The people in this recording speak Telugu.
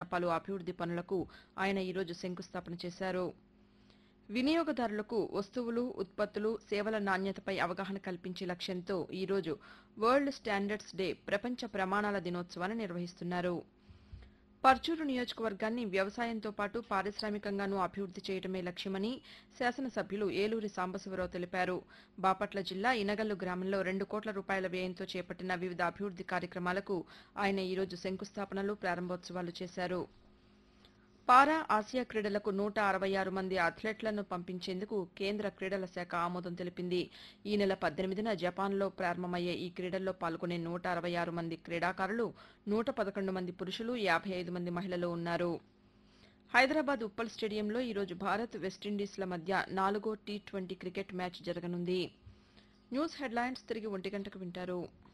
పలు అభివృద్ది పనులకు ఆయన ఈరోజు శంకుస్థాపన చేశారు వినియోగదారులకు వస్తువులు ఉత్పత్తులు సేవల నాణ్యతపై అవగాహన కల్పించే లక్ష్యంతో ఈరోజు వరల్డ్ స్టాండర్డ్స్ డే ప్రపంచ ప్రమాణాల దినోత్సవాన్ని నిర్వహిస్తున్నారు పర్చూరు నియోజకవర్గాన్ని వ్యవసాయంతో పాటు పారిశ్రామికంగానూ అభివృద్ది చేయడమే లక్ష్యమని శాసనసభ్యులు ఏలూరి సాంబశివరావు తెలిపారు బాపట్ల జిల్లా ఇనగల్లు గ్రామంలో రెండు కోట్ల రూపాయల వ్యయంతో చేపట్టిన వివిధ అభివృద్ది కార్యక్రమాలకు ఆయన ఈరోజు శంకుస్థాపనలు ప్రారంభోత్సవాలు చేశారు పారా ఆసియా క్రీడలకు నూట అరవై ఆరు మంది అథ్లెట్లను పంపించేందుకు కేంద్ర క్రీడల శాఖ ఆమోదం తెలిపింది ఈ నెల పద్దెనిమిదిన జపాన్లో ప్రారంభమయ్యే ఈ క్రీడల్లో పాల్గొనే నూట అరవై ఆరు మంది క్రీడాకారులు నూట పదకొండు మంది పురుషులు యాభై ఐదు మంది మహిళలు ఉన్నారు హైదరాబాద్ ఉప్పల్ స్టేడియంలో ఈరోజు భారత్ వెస్టిండీస్ల మధ్య నాలుగో టీ ట్వంటీ క్రికెట్ మ్యాచ్ జరగనుంది న్యూస్ హెడ్లైన్స్ తిరిగి ఒంటి గంటకు వింటారు